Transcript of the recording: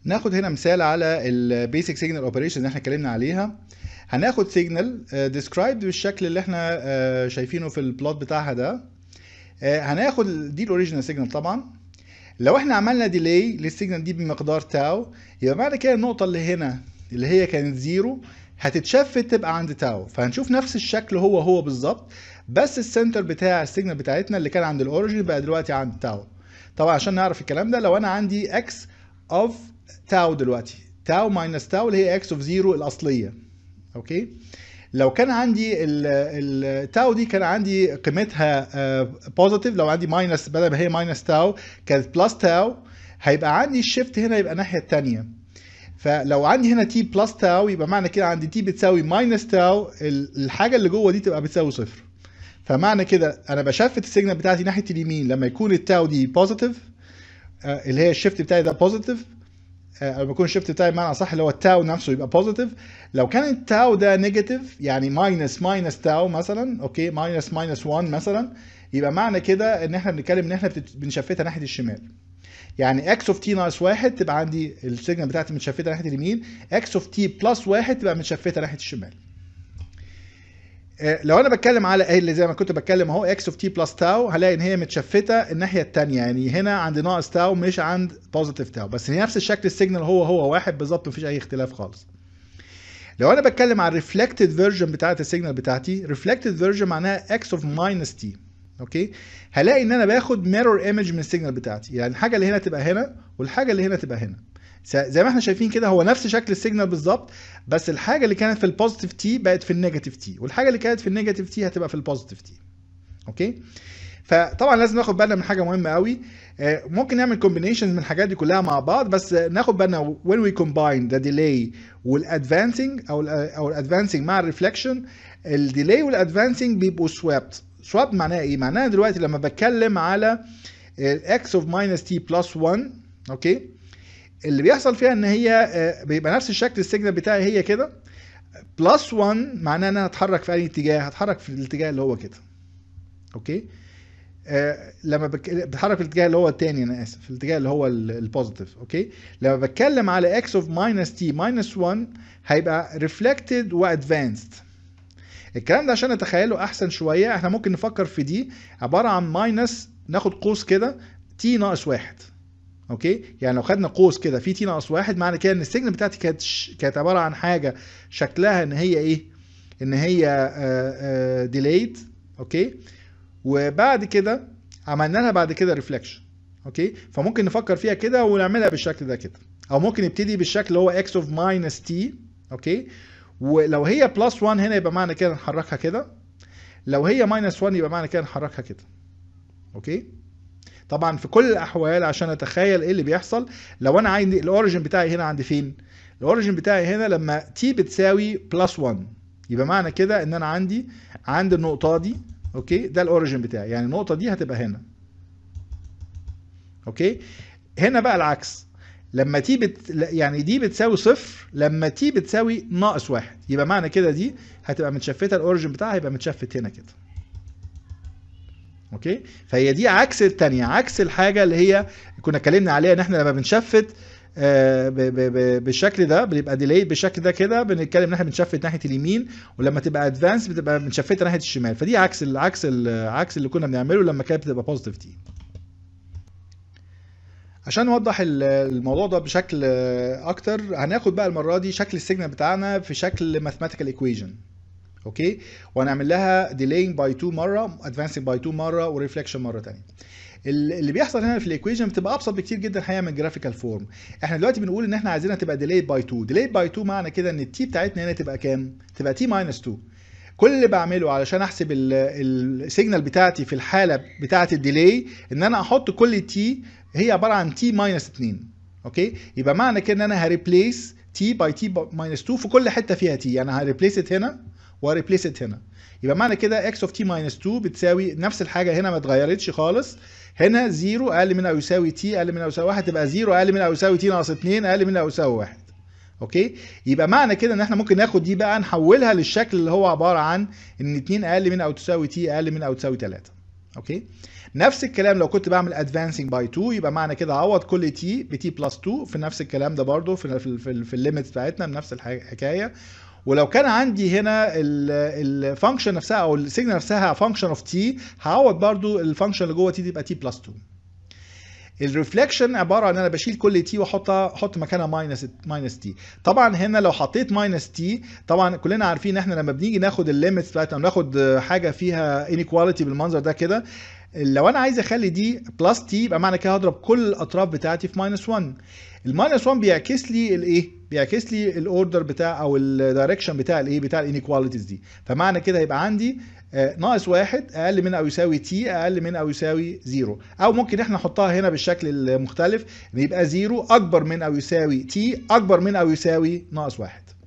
ناخد هنا مثال على البيسك سيجنال اوبريشن اللي احنا اتكلمنا عليها هناخد سيجنال ديسكرايبد بالشكل اللي احنا آه، شايفينه في البلوت بتاعها ده آه، هناخد دي الاوريجينال سيجنال طبعا لو احنا عملنا ديلي للسيجنال دي بمقدار تاو يبقى معنى كده النقطه اللي هنا اللي هي كانت زيرو هتتشفت تبقى عند تاو فهنشوف نفس الشكل هو هو بالظبط بس السنتر بتاع السيجنال بتاعتنا اللي كان عند الاوريجين بقى دلوقتي عند تاو طبعا عشان نعرف الكلام ده لو انا عندي اكس اوف تاو دلوقتي تاو ماينس تاو اللي هي اكس اوف زيرو الاصليه اوكي لو كان عندي التاو دي كان عندي قيمتها بوزيتيف لو عندي ماينس بدل ما هي ماينس تاو كانت بلس تاو هيبقى عندي الشيفت هنا يبقى الناحيه الثانيه فلو عندي هنا تي بلس تاو يبقى معنى كده عندي تي بتساوي ماينس تاو الحاجه اللي جوه دي تبقى بتساوي صفر فمعنى كده انا بشفت السيجنال بتاعتي ناحيه اليمين لما يكون التاو دي بوزيتيف اللي هي الشيفت بتاعي ده بوزيتيف لما يكون الشيفت بتاعي بمعنى صح اللي هو التاو نفسه يبقى بوزيتيف لو كان التاو ده نيجاتيف يعني ماينس ماينس تاو مثلا اوكي ماينس ماينس 1 مثلا يبقى معنى كده ان احنا بنتكلم ان احنا بنشفتها ناحيه الشمال يعني اكس اوف تي ناقص واحد تبقى عندي السيجنال بتاعتي متشفته ناحيه اليمين اكس اوف تي بلس واحد تبقى متشفته ناحيه الشمال لو انا بتكلم على اللي زي ما كنت بتكلم اهو اكس اوف تي بلس تاو هلاقي ان هي متشفته الناحيه الثانيه يعني هنا عند ناقص تاو مش عند بوزيتيف تاو بس هي نفس الشكل السيجنال هو هو واحد بالظبط مفيش اي اختلاف خالص لو انا بتكلم على الريفلكتد فيرجن بتاعت السيجنال بتاعتي ريفلكتد فيرجن معناها اكس اوف ماينس تي اوكي هلاقي ان انا باخد ميرور ايمج من السيجنال بتاعتي يعني الحاجه اللي هنا تبقى هنا والحاجه اللي هنا تبقى هنا زي ما احنا شايفين كده هو نفس شكل السيجنال بالظبط بس الحاجه اللي كانت في البوزيتيف تي بقت في النيجاتيف تي والحاجه اللي كانت في النيجاتيف تي هتبقى في البوزيتيف تي اوكي فطبعا لازم ناخد بالنا من حاجه مهمه قوي ممكن نعمل كومبينيشنز من الحاجات دي كلها مع بعض بس ناخد بالنا when we combine the delay والادفانسنج او ال او الادفانسنج مع الريفلكشن الديلي والادفانسنج بيبقوا سوابت سواب معناها ايه معناها دلوقتي لما بتكلم على الاكس اوف ماينس تي بلس 1 اوكي اللي بيحصل فيها ان هي بيبقى نفس الشكل السيجنال بتاعي هي كده بلس 1 معناه ان انا هتحرك في اي اتجاه هتحرك في الاتجاه اللي هو كده اوكي آه لما بك... بتحرك في الاتجاه اللي هو الثاني انا اسف في الاتجاه اللي هو البوزيتيف اوكي لما بتكلم على اكس اوف ماينس تي ماينس 1 هيبقى ريفلكتد وادفانسد الكلام ده عشان نتخيله احسن شويه احنا ممكن نفكر في دي عباره عن ماينس ناخد قوس كده تي ناقص واحد اوكي يعني لو خدنا قوس كده في تي ناقص واحد معنى كده ان السيجنال بتاعتي كانت ش... كانت عباره عن حاجه شكلها ان هي ايه ان هي ديليد اوكي وبعد كده عملنا لها بعد كده ريفلكشن اوكي فممكن نفكر فيها كده ونعملها بالشكل ده كده او ممكن نبتدي بالشكل اللي هو اكس اوف ماينس تي اوكي ولو هي بلس 1 هنا يبقى معنى كده نحركها كده لو هي ماينس 1 يبقى معنى كده نحركها كده اوكي طبعا في كل الاحوال عشان اتخيل ايه اللي بيحصل لو انا عندي الاوريجن بتاعي هنا عند فين الاوريجن بتاعي هنا لما تي بتساوي بلس 1 يبقى معنى كده ان انا عندي عند النقطه دي اوكي ده الاوريجن بتاعي يعني النقطه دي هتبقى هنا اوكي هنا بقى العكس لما تي بت يعني دي بتساوي صفر لما تي بتساوي ناقص واحد يبقى معنى كده دي هتبقى متشفته الاوريجن بتاعها هيبقى متشفت هنا كده اوكي فهي دي عكس الثانيه عكس الحاجه اللي هي كنا اتكلمنا عليها ان احنا لما بنشفت آه بالشكل ده بيبقى ديلي بالشكل ده كده بنتكلم ان احنا بنشفت ناحيه اليمين ولما تبقى ادفانس بتبقى بنشفتها ناحيه الشمال فدي عكس العكس العكس اللي كنا بنعمله لما كانت بتبقى بوزيتيف تي عشان نوضح الموضوع ده بشكل اكتر هناخد بقى المره دي شكل السيجنال بتاعنا في شكل ماثيماتيكال ايكويشن اوكي وهنعمل لها delaying باي 2 مره advancing باي 2 مره وريفلكشن مره ثانيه اللي بيحصل هنا في الايكويشن بتبقى ابسط بكتير جدا الحقيقه من جرافيكال فورم احنا دلوقتي بنقول ان احنا عايزينها تبقى delayed باي 2 delayed باي 2 معنى كده ان التي بتاعتنا هنا تبقى كام تبقى تي ماينس 2 كل اللي بعمله علشان احسب السيجنال بتاعتي في الحاله بتاعه الديلي ان انا احط كل تي هي عباره عن تي ماينس 2 اوكي يبقى معنى كده ان انا هريبليس تي باي تي ماينس 2 في كل حته فيها تي يعني هريبليس هنا وريبليس هنا يبقى معنى كده اكس اوف تي ماينس 2 بتساوي نفس الحاجه هنا ما اتغيرتش خالص هنا 0 اقل من او يساوي تي اقل من او يساوي 1 تبقى 0 اقل من او يساوي تي ناقص 2 اقل من او يساوي 1 اوكي يبقى معنى كده ان احنا ممكن ناخد دي بقى نحولها للشكل اللي هو عباره عن ان 2 اقل من او تساوي تي اقل من او تساوي 3 اوكي نفس الكلام لو كنت بعمل ادفانسنج باي 2 يبقى معنى كده اعوض كل تي بتي بلس 2 في نفس الكلام ده برضو في في, في, في الليميتس بتاعتنا بنفس الحكايه ولو كان عندي هنا الفانكشن نفسها او السيجنال نفسها فانكشن اوف تي هعوض برضو الفانكشن اللي جوه تي تبقى تي بلس 2 الريفلكشن عباره عن انا بشيل كل تي واحطها احط مكانها ماينس ماينس تي طبعا هنا لو حطيت ماينس تي طبعا كلنا عارفين ان احنا لما بنيجي ناخد الليميتس بتاعتنا ناخد حاجه فيها انيكواليتي بالمنظر ده كده لو انا عايز اخلي دي بلس تي يبقى معنى كده هضرب كل الاطراف بتاعتي في ماينس 1 الماينس 1 بيعكس لي الايه بيعكس لي الاوردر بتاع او الدايركشن بتاع الايه بتاع الانيكواليتيز دي فمعنى كده يبقى عندي ناقص واحد اقل من او يساوي تي اقل من او يساوي زيرو او ممكن احنا نحطها هنا بالشكل المختلف ان يبقى زيرو اكبر من او يساوي تي اكبر من او يساوي ناقص واحد